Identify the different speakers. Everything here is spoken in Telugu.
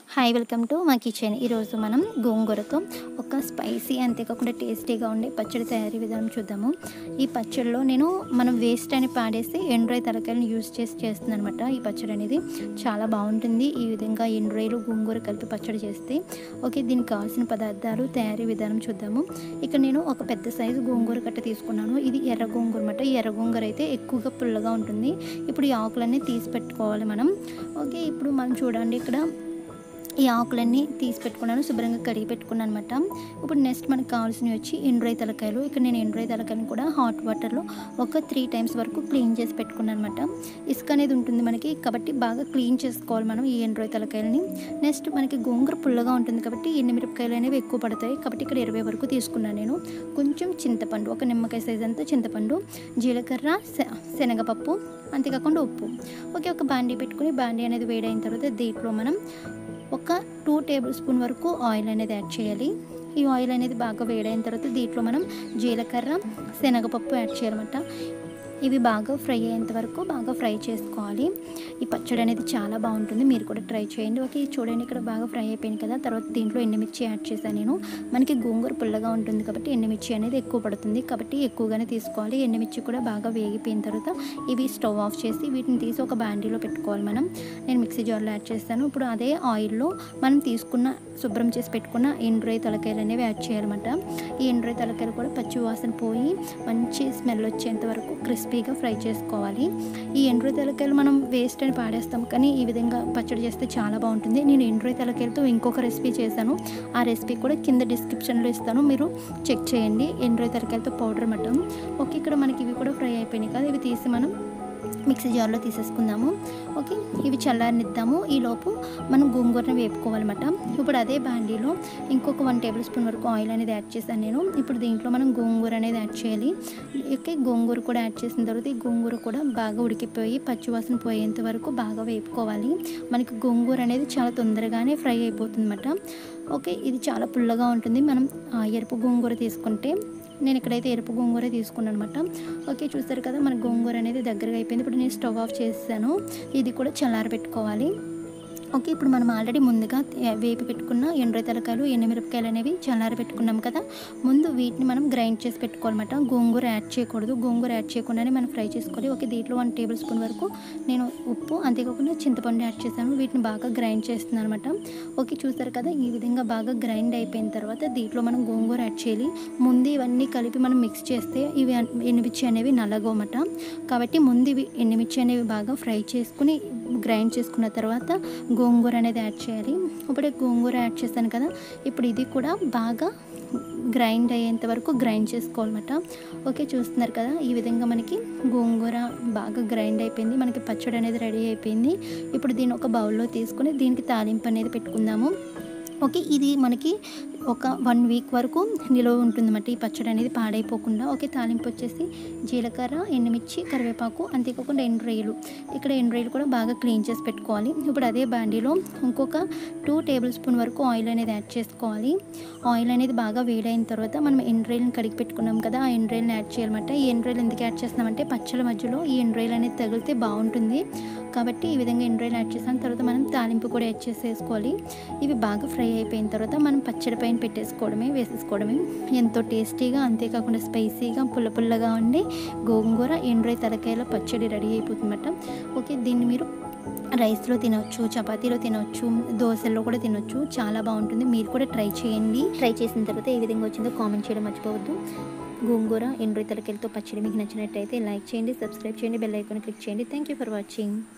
Speaker 1: హాయ్ వెల్కమ్ టు మా కిచెన్ ఈరోజు మనం గోంగూరతో ఒక స్పైసీ అంతేకాకుండా టేస్టీగా ఉండే పచ్చడి తయారీ విధానం చూద్దాము ఈ పచ్చడిలో నేను మనం వేస్ట్ అని పాడేసి ఎండ్రాయి తలకాయలను యూజ్ చేసి చేస్తుంది అనమాట ఈ పచ్చడి అనేది చాలా బాగుంటుంది ఈ విధంగా ఎండ్రాయిలు గోంగూర కలిపి పచ్చడి చేస్తే ఓకే దీనికి కావాల్సిన పదార్థాలు తయారీ విధానం చూద్దాము ఇక్కడ నేను ఒక పెద్ద సైజు గోంగూర కట్ట తీసుకున్నాను ఇది ఎర్ర గోంగూర అనమాట ఈ ఎర్ర గోంగూర అయితే ఎక్కువగా పుల్లగా ఉంటుంది ఇప్పుడు ఈ ఆకులన్నీ తీసి పెట్టుకోవాలి మనం ఓకే ఇప్పుడు మనం చూడండి ఇక్కడ ఈ ఆకులన్నీ తీసి పెట్టుకున్నాను శుభ్రంగా కడిగి పెట్టుకున్నాను అనమాట ఇప్పుడు నెక్స్ట్ మనకు కావాల్సినవి వచ్చి ఎండ్రాయి తలకాయలు ఇక్కడ నేను ఎండ్రాయి తలకాయలు కూడా హాట్ వాటర్లో ఒక త్రీ టైమ్స్ వరకు క్లీన్ చేసి పెట్టుకున్నాను అనమాట ఇసుక అనేది ఉంటుంది మనకి కాబట్టి బాగా క్లీన్ చేసుకోవాలి మనం ఈ ఎండ్రాయి తలకాయలని నెక్స్ట్ మనకి గోంగూర పుల్లగా ఉంటుంది కాబట్టి ఎండుమిరపకాయలు అనేవి ఎక్కువ పడతాయి కాబట్టి ఇక్కడ ఇరవై వరకు తీసుకున్నాను నేను కొంచెం చింతపండు ఒక నిమ్మకాయ సైజ్ అంతా చింతపండు జీలకర్ర శ- శనగపప్పు అంతేకాకుండా ఉప్పు ఓకే ఒక బాండీ పెట్టుకుని బాండీ అనేది వేడైన తర్వాత దీంట్లో మనం ఒక టూ టేబుల్ స్పూన్ వరకు ఆయిల్ అనేది యాడ్ చేయాలి ఈ ఆయిల్ అనేది బాగా వేడైన తర్వాత దీంట్లో మనం జీలకర్ర శనగపప్పు యాడ్ చేయాలన్నమాట ఇవి బాగా ఫ్రై అయ్యేంత వరకు బాగా ఫ్రై చేసుకోవాలి ఈ పచ్చడి అనేది చాలా బాగుంటుంది మీరు కూడా ట్రై చేయండి ఓకే చూడండి ఇక్కడ బాగా ఫ్రై అయిపోయింది కదా తర్వాత దీంట్లో ఎండుమిర్చి యాడ్ చేశాను నేను మనకి గోంగూర పుల్లగా ఉంటుంది కాబట్టి ఎండుమిర్చి అనేది ఎక్కువ పడుతుంది కాబట్టి ఎక్కువగానే తీసుకోవాలి ఎండుమిర్చి కూడా బాగా వేగిపోయిన తర్వాత ఇవి స్టవ్ ఆఫ్ చేసి వీటిని తీసి ఒక బాండీలో పెట్టుకోవాలి మనం నేను మిక్సీ జార్లో యాడ్ చేస్తాను ఇప్పుడు అదే ఆయిల్లో మనం తీసుకున్న శుభ్రం చేసి పెట్టుకున్న ఎండ్రాయి తలకాయలు అనేవి యాడ్ చేయాలన్నమాట ఈ ఎండ్రాయి తలకాయలు కూడా పచ్చి వాసన పోయి మంచి స్మెల్ వచ్చేంత వరకు క్రిస్పీగా ఫ్రై చేసుకోవాలి ఈ ఎండ్రాయి తలకాయలు మనం వేస్ట్ అని పాడేస్తాం కానీ ఈ విధంగా పచ్చడి చేస్తే చాలా బాగుంటుంది నేను ఎండ్రాయి తలకాయలతో ఇంకొక రెసిపీ చేశాను ఆ రెసిపీ కూడా కింద డిస్క్రిప్షన్లో ఇస్తాను మీరు చెక్ చేయండి ఎండ్రాయి తలకాయలతో పౌడర్ మటన్ ఓకే ఇక్కడ మనకి ఇవి కూడా ఫ్రై అయిపోయినాయి కదా ఇవి తీసి మనం మిక్సీ జార్లో తీసేసుకుందాము ఓకే ఇవి చల్లారనిద్దాము ఈలోపు మనం గోంగూరని వేపుకోవాలన్నమాట ఇప్పుడు అదే బాండీలో ఇంకొక వన్ టేబుల్ స్పూన్ వరకు ఆయిల్ అనేది యాడ్ చేశాను నేను ఇప్పుడు దీంట్లో మనం గోంగూర అనేది యాడ్ చేయాలి ఓకే గోంగూర కూడా యాడ్ చేసిన తర్వాత ఈ గోంగూర కూడా బాగా ఉడికిపోయి పచ్చివాసన పోయేంత వరకు బాగా వేపుకోవాలి మనకి గోంగూర అనేది చాలా తొందరగానే ఫ్రై అయిపోతుంది అన్నమాట ఓకే ఇది చాలా పుల్లగా ఉంటుంది మనం ఆ, ఎరుపు గోంగూర తీసుకుంటే నేను ఇక్కడైతే ఎరుపు గోంగూర తీసుకున్నాను అనమాట ఓకే చూస్తారు కదా మన గోంగూర అనేది దగ్గరగా అయిపోయింది ఇప్పుడు నేను స్టవ్ ఆఫ్ చేసాను ఇది కూడా చల్లారబెట్టుకోవాలి ఓకే ఇప్పుడు మనం ఆల్రెడీ ముందుగా వేపి పెట్టుకున్న ఎండ్రాయి తలకాయలు ఎండుమిరపకాయలు అనేవి చల్లారి పెట్టుకున్నాం కదా ముందు వీటిని మనం గ్రైండ్ చేసి పెట్టుకోవాలన్నమాట గోంగూర యాడ్ చేయకూడదు గోంగూర యాడ్ చేయకుండానే మనం ఫ్రై చేసుకోవాలి ఓకే దీంట్లో వన్ టేబుల్ స్పూన్ వరకు నేను ఉప్పు అంతేకాకుండా చింతపండు యాడ్ చేశాను వీటిని బాగా గ్రైండ్ చేస్తున్నాను అనమాట ఓకే చూసారు కదా ఈ విధంగా బాగా గ్రైండ్ అయిపోయిన తర్వాత దీంట్లో మనం గోంగూర యాడ్ చేయాలి ముందు ఇవన్నీ కలిపి మనం మిక్స్ చేస్తే ఇవి అన్- ఎండుమిర్చి అనేవి నల్లగోమట కాబట్టి ముందు ఇవి ఎండుమిర్చి అనేవి బాగా ఫ్రై చేసుకుని గ్రైండ్ చేసుకున్న తర్వాత గోంగూర అనేది యాడ్ చేయాలి ఇప్పుడే గోంగూర యాడ్ చేశాను కదా ఇప్పుడు ఇది కూడా బాగా గ్రైండ్ అయ్యేంత వరకు గ్రైండ్ చేసుకోవాలన్నమాట ఓకే చూస్తున్నారు కదా ఈ విధంగా మనకి గోంగూర బాగా గ్రైండ్ అయిపోయింది మనకి పచ్చడి అనేది రెడీ అయిపోయింది ఇప్పుడు దీన్ని ఒక బౌల్లో తీసుకొని దీనికి తాలింపు అనేది పెట్టుకుందాము ఓకే ఇది మనకి ఒక వన్ వీక్ వరకు నిలువ ఉంటుందన్నమాట ఈ పచ్చడి అనేది పాడైపోకుండా ఓకే తాలింపు వచ్చేసి జీలకర్ర ఎండుమిర్చి కరివేపాకు అంతేకాకుండా ఎండ్రాయిలు ఇక్కడ ఎండ్రాయిలు కూడా బాగా క్లీన్ చేసి పెట్టుకోవాలి ఇప్పుడు అదే బాండీలో ఇంకొక టూ టేబుల్ స్పూన్ వరకు ఆయిల్ అనేది యాడ్ చేసుకోవాలి ఆయిల్ అనేది బాగా వేడైన తర్వాత మనం ఎండ్రాయిల్ని కడిగి పెట్టుకున్నాం కదా ఆ ఎండ్రాయిల్ని యాడ్ చేయాలన్నమాట ఈ ఎండ్రాయిల్ ఎందుకు యాడ్ చేస్తున్నామంటే పచ్చళ్ళ మధ్యలో ఈ ఎండ్రాయిల్ అనేది తగిలితే బాగుంటుంది కాబట్టి ఈ విధంగా ఎండ్రాయిల్ యాడ్ చేసిన తర్వాత మనం తాలింపు కూడా యాడ్ చేసేసుకోవాలి ఇవి బాగా ఫ్రై అయిపోయిన తర్వాత మనం పచ్చడి పైన పెట్టేసుకోవడమే వేసేసుకోవడమే ఎంతో టేస్టీగా అంతేకాకుండా స్పైసీగా పుల్ల పుల్లగా ఉండి గోంగూర ఎండ్రాయి తలకాయల పచ్చడి రెడీ అయిపోతుందన్నమాట ఓకే దీన్ని మీరు రైస్లో తినొచ్చు చపాతీలో తినొచ్చు దోశల్లో కూడా తినొచ్చు చాలా బాగుంటుంది మీరు కూడా ట్రై చేయండి ట్రై చేసిన తర్వాత ఏ విధంగా వచ్చిందో కామెంట్ చేయడం మర్చిపోవద్దు గోంగూర ఎండ్రాయి తలకాయలతో పచ్చడి మీకు నచ్చినట్టయితే లైక్ చేయండి సబ్స్క్రైబ్ చేయండి బెల్ ఐకాన్ క్లిక్ చేయండి థ్యాంక్ యూ ఫర్ వాచింగ్